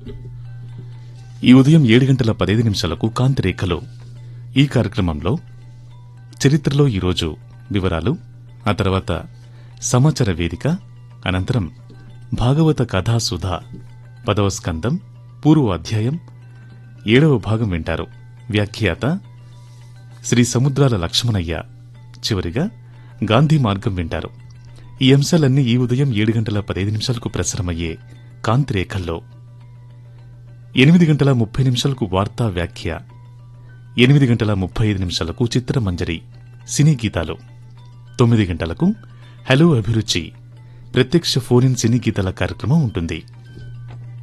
ఈ ఉదయం ఏడు గంటల పదైదు నిమిషాలకు కాంతి రేఖలో ఈ కార్యక్రమంలో చరిత్రలో ఈరోజు వివరాలు ఆ తర్వాత సమాచార వేదిక అనంతరం భాగవత కథాసుధ పదవ స్కందం పూర్వ అధ్యాయం ఏడవ భాగం వింటారు వ్యాఖ్యాత శ్రీ సముద్రాల లక్ష్మణయ్య చివరిగా గాంధీ మార్గం వింటారు ఈ అంశాలన్నీ ఈ ఉదయం ఏడు గంటల పదైదు నిమిషాలకు ప్రసారమయ్యే కాంతి రేఖల్లో ఎనిమిది గంటల ముప్పై నిమిషాలకు వార్తా వ్యాఖ్య ఎనిమిది గంటల ముప్పై ఐదు నిమిషాలకు చిత్రమంజరి సినీ గీతాలు తొమ్మిది గంటలకు హలో అభిరుచి ప్రత్యక్ష ఫోన్ ఇన్ సినీ గీతాల కార్యక్రమం ఉంటుంది